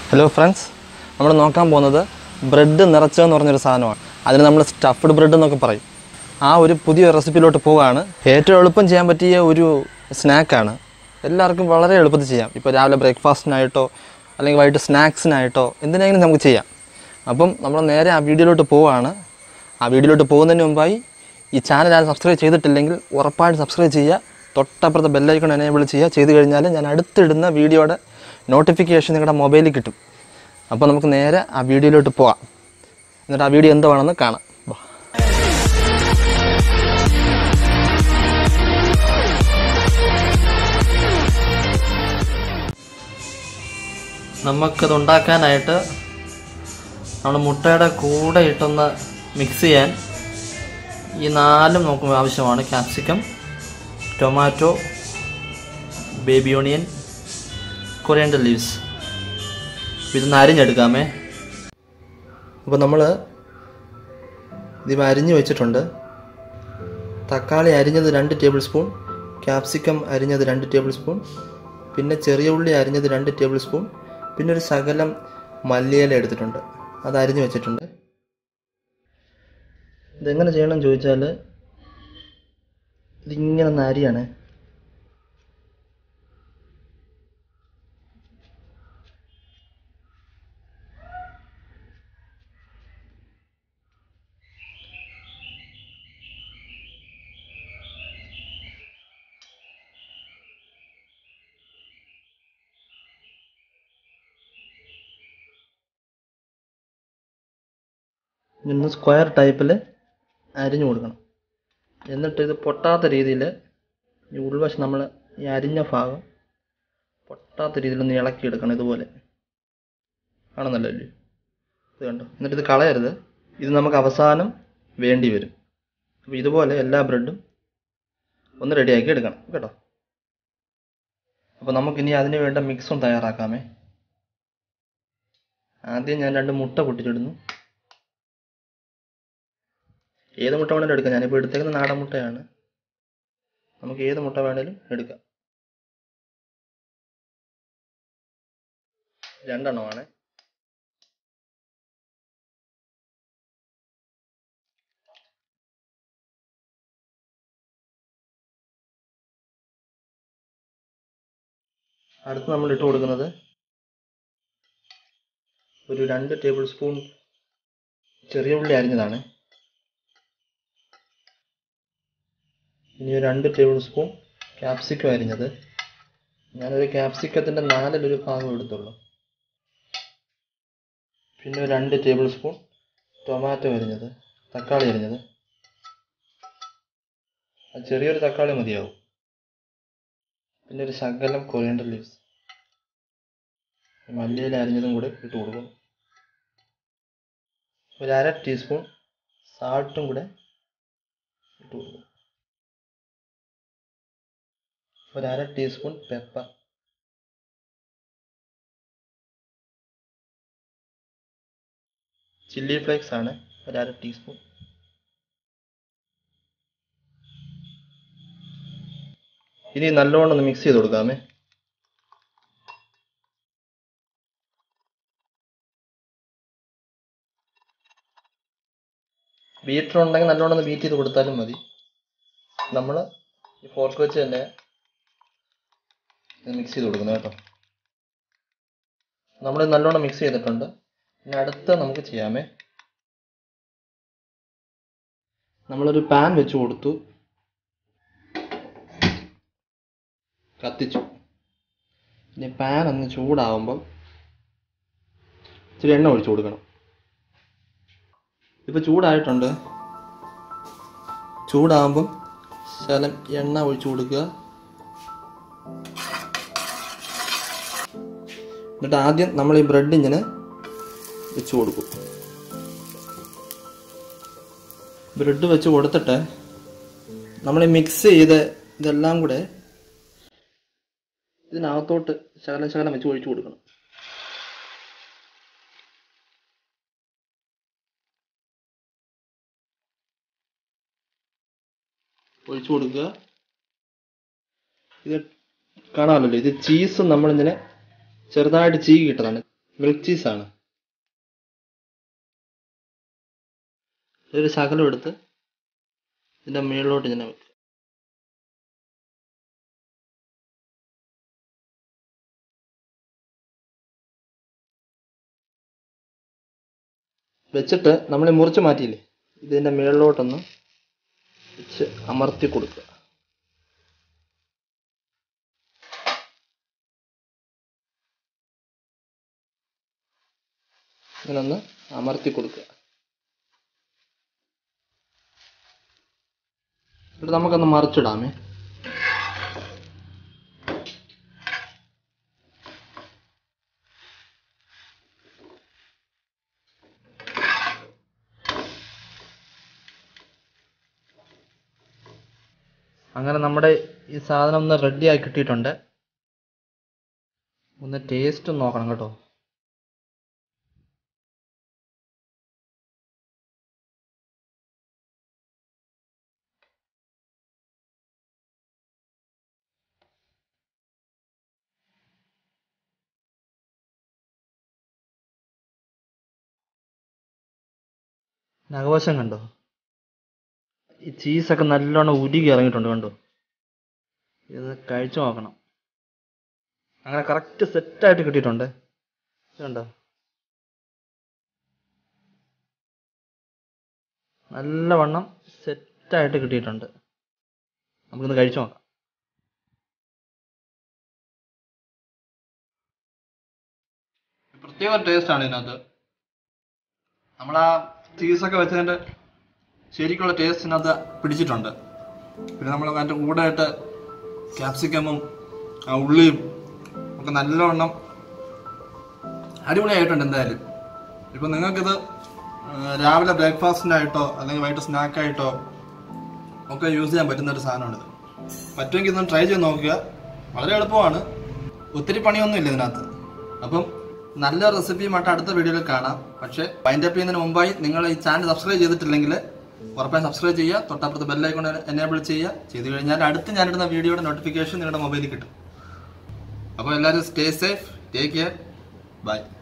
Hello friends നമ്മൾ നോക്കാൻ പോകുന്നത് ബ്രെഡ് നിറച്ചതെന്ന് പറഞ്ഞൊരു സാധനമാണ് അതിന് നമ്മൾ സ്റ്റഫ്ഡ് ബ്രെഡ് എന്നൊക്കെ പറയും ആ ഒരു പുതിയ റെസിപ്പിയിലോട്ട് പോവുകയാണ് ഏറ്റവും എളുപ്പം ചെയ്യാൻ പറ്റിയ ഒരു സ്നാക്കാണ് എല്ലാവർക്കും വളരെ എളുപ്പത്തിൽ ചെയ്യാം ഇപ്പോൾ രാവിലെ ബ്രേക്ക്ഫാസ്റ്റിനായിട്ടോ അല്ലെങ്കിൽ വൈകിട്ട് സ്നാക്സിനായിട്ടോ എന്തിനെങ്കിലും നമുക്ക് ചെയ്യാം അപ്പം നമ്മൾ നേരെ ആ വീഡിയോയിലോട്ട് പോവുകയാണ് ആ വീഡിയോയിലോട്ട് പോകുന്നതിന് മുമ്പായി ഈ ചാനൽ ആരും സബ്സ്ക്രൈബ് ചെയ്തിട്ടില്ലെങ്കിൽ ഉറപ്പായിട്ട് സബ്സ്ക്രൈബ് ചെയ്യുക തൊട്ടപ്പുറത്തെ ബെല്ലൈക്കൺ എനേബിൾ ചെയ്യുക ചെയ്ത് കഴിഞ്ഞാൽ ഞാൻ അടുത്തിടുന്ന വീഡിയോയുടെ നോട്ടിഫിക്കേഷൻ നിങ്ങളുടെ മൊബൈലിൽ കിട്ടും അപ്പോൾ നമുക്ക് നേരെ ആ വീഡിയോയിലോട്ട് പോകാം എന്നിട്ട് ആ വീഡിയോ എന്താണെന്ന് കാണാം വാ. നമുക്കത് ഉണ്ടാക്കാനായിട്ട് നമ്മൾ മുട്ടയുടെ കൂടെ ഇട്ടൊന്ന് മിക്സ് ചെയ്യാൻ ഈ നാലും നമുക്ക് ആവശ്യമാണ് capsicum tomato baby onion coriander leaves ഇതൊന്ന് അരിഞ്ഞെടുക്കാമേ അപ്പോൾ നമ്മൾ ഇത് അരിഞ്ഞ് വെച്ചിട്ടുണ്ട് തക്കാളി അരിഞ്ഞത് രണ്ട് ടേബിൾ സ്പൂൺ ക്യാപ്സിക്കം അരിഞ്ഞത് രണ്ട് ടേബിൾ സ്പൂൺ പിന്നെ ചെറിയ ഉള്ളി അരിഞ്ഞത് രണ്ട് ടേബിൾ സ്പൂൺ പിന്നെ ഒരു ശകലം മല്ലിയില എടുത്തിട്ടുണ്ട് അത് അരിഞ്ഞ് വെച്ചിട്ടുണ്ട് ഇതെങ്ങനെ ചെയ്യണം ചോദിച്ചാൽ ഇതിങ്ങനെ ഒന്ന് അരിയാണ് ഇന്ന് സ്ക്വയർ ടൈപ്പിൽ അരിഞ്ഞു കൊടുക്കണം എന്നിട്ട് ഇത് പൊട്ടാത്ത രീതിയിൽ ഈ ഉൾവശം നമ്മൾ ഈ അരിഞ്ഞ ഭാഗം പൊട്ടാത്ത രീതിയിൽ ഒന്ന് ഇളക്കിയെടുക്കണം ഇതുപോലെ കാണുന്നല്ലോ അല്ലേ ഇത് കണ്ടോ എന്നിട്ട് ഇത് കളയരുത് ഇത് നമുക്ക് അവസാനം വേണ്ടി വരും അപ്പോൾ ഇതുപോലെ എല്ലാ ബ്രെഡും ഒന്ന് റെഡിയാക്കി എടുക്കണം കേട്ടോ അപ്പോൾ നമുക്കിനി അതിന് വേണ്ട മിക്സും തയ്യാറാക്കാമേ ആദ്യം ഞാൻ രണ്ട് മുട്ട പൊട്ടിച്ചിടുന്നു ഏത് മുട്ട വേണേലും എടുക്കാം ഞാനിപ്പോൾ എടുത്തേക്കുന്ന നാടൻ മുട്ടയാണ് നമുക്ക് ഏത് മുട്ട വേണേലും എടുക്കാം രണ്ടെണ്ണമാണ് അടുത്ത് നമ്മൾ ഇട്ട് കൊടുക്കുന്നത് ഒരു രണ്ട് ടേബിൾ സ്പൂൺ ചെറിയ ഉള്ളി അരിഞ്ഞതാണ് ഇനി ഒരു രണ്ട് ടേബിൾ സ്പൂൺ ക്യാപ്സിക്കം അരിഞ്ഞത് ഞാനൊരു ക്യാപ്സിക്കത്തിൻ്റെ നാലിലൊരു ഭാഗം എടുത്തുള്ളൂ പിന്നെ ഒരു രണ്ട് ടേബിൾ സ്പൂൺ ടൊമാറ്റോ അരിഞ്ഞത് തക്കാളി അരിഞ്ഞത് അത് ചെറിയൊരു തക്കാളി മതിയാവും പിന്നെ ഒരു ശകലം കൊറിയൻഡർ ലീവ്സ് മല്ലിയില അരിഞ്ഞതും കൂടെ ഇട്ട് കൊടുക്കും ഒരു അര ടീസ്പൂൺ സാൾട്ടും കൂടെ ഇട്ട് കൊടുക്കും ഒരു അര ടീസ്പൂൺ പെപ്പർ ചില്ലി ഫ്ലേക്സ് ആണ് ഒരു അര ടീസ്പൂൺ ഇനി നല്ലോണം ഒന്ന് മിക്സ് ചെയ്ത് കൊടുക്കാമേ ബീറ്റർ ഉണ്ടെങ്കിൽ നല്ലോണം ഒന്ന് ബീറ്റ് ചെയ്ത് കൊടുത്താലും മതി നമ്മൾ ഈ ഫോർക്ക് വെച്ച് തന്നെ മിക്സ് ചെയ്ത് കൊടുക്കുന്നു കേട്ടോ നമ്മൾ നല്ലോണം മിക്സ് ചെയ്തിട്ടുണ്ട് ഇനി അടുത്ത നമുക്ക് ചെയ്യാമേ നമ്മളൊരു പാൻ വെച്ച് കൊടുത്തു കത്തിച്ചു ഇനി പാൻ ഒന്ന് ചൂടാവുമ്പം ഇച്ചിരി എണ്ണ ഒഴിച്ചു കൊടുക്കണം ഇപ്പം ചൂടായിട്ടുണ്ട് ചൂടാകുമ്പം ശകലം എണ്ണ ഒഴിച്ചു കൊടുക്കുക എന്നിട്ട് ആദ്യം നമ്മൾ ഈ ബ്രെഡ് ഇങ്ങനെ വെച്ച് കൊടുക്കും ബ്രെഡ് വെച്ച് കൊടുത്തിട്ട് നമ്മൾ മിക്സ് ചെയ്ത് ഇതെല്ലാം കൂടെ ഇതിനകത്തോട്ട് ശകലം ശകലം വെച്ച് ഒഴിച്ചു കൊടുക്കണം ഒഴിച്ചു കൊടുക്കുക ഇത് കാണാമല്ലോ ഇത് ചീസ് നമ്മളിങ്ങനെ ചെറുതായിട്ട് ചീകി ഇട്ടതാണ് മിൽക്ക് ചീസാണ് ഒരു ശകലം എടുത്ത് ഇതിൻ്റെ മുകളിലോട്ട് ഇങ്ങനെ വെക്കുക വെച്ചിട്ട് നമ്മൾ മുറിച്ച് മാറ്റിയില്ലേ ഇതിൻ്റെ മുകളിലോട്ടൊന്ന് വെച്ച് അമർത്തി കൊടുക്കുക ഇങ്ങനെ ഒന്ന് അമർത്തി കൊടുക്കുക എന്നിട്ട് നമുക്കൊന്ന് മറിച്ചിടാമേ അങ്ങനെ നമ്മുടെ ഈ സാധനം ഒന്ന് റെഡി ആക്കി കിട്ടിയിട്ടുണ്ട് ഒന്ന് ടേസ്റ്റ് നോക്കണം കേട്ടോ നഖവശം കണ്ടോ ഈ ചീസൊക്കെ നല്ലോണം ഉരുകി ഇറങ്ങിയിട്ടുണ്ട് കണ്ടോ ഇത് കഴിച്ചു നോക്കണം അങ്ങനെ കറക്റ്റ് സെറ്റായിട്ട് കിട്ടിയിട്ടുണ്ട് ഇത് കണ്ടോ നല്ലവണ്ണം സെറ്റായിട്ട് കിട്ടിയിട്ടുണ്ട് നമുക്കിന്ന് കഴിച്ചു നോക്കാം പ്രത്യേക ടേസ്റ്റ് ആണ് ഇതിനകത്ത് നമ്മൾ ആ ചീസൊക്കെ വെച്ചതിൻ്റെ ശരിക്കുള്ള ടേസ്റ്റ് ഇതിനകത്ത് പിടിച്ചിട്ടുണ്ട് പിന്നെ നമ്മൾ അതിൻ്റെ കൂടെ ആയിട്ട് ക്യാപ്സിക്കമും ആ ഉള്ളിയും ഒക്കെ നല്ലവണ്ണം അടിപൊളിയായിട്ടുണ്ട് എന്തായാലും ഇപ്പം നിങ്ങൾക്കിത് ആ, രാവിലെ ബ്രേക്ക്ഫാസ്റ്റിനായിട്ടോ അല്ലെങ്കിൽ വൈകിട്ട് സ്നാക്കായിട്ടോ ഒക്കെ യൂസ് ചെയ്യാൻ പറ്റുന്ന ഒരു സാധനമാണിത് പറ്റുമെങ്കിൽ ഇതൊന്ന് ട്രൈ ചെയ്ത് നോക്കുക വളരെ എളുപ്പമാണ് ഒത്തിരി പണിയൊന്നും ഇല്ല ഇതിനകത്ത് അപ്പം നല്ല റെസിപ്പിയുമായിട്ട് അടുത്ത വീഡിയോയിൽ കാണാം പക്ഷേ വൈൻഡ് അപ്പ് ചെയ്യുന്നതിന് മുമ്പായി നിങ്ങൾ ഈ ചാനൽ സബ്സ്ക്രൈബ് ചെയ്തിട്ടില്ലെങ്കിൽ ഉറപ്പായും സബ്സ്ക്രൈബ് ചെയ്യുക തൊട്ടപ്പുറത്ത് ബെല്ലൈക്കൊണ്ട് എനേബിൾ ചെയ്യുക ചെയ്ത് കഴിഞ്ഞാൽ അടുത്ത് ഞാനിടുന്ന വീഡിയോയുടെ നോട്ടിഫിക്കേഷൻ നിങ്ങളുടെ മൊബൈലിൽ കിട്ടും അപ്പോൾ എല്ലാവരും stay safe take care by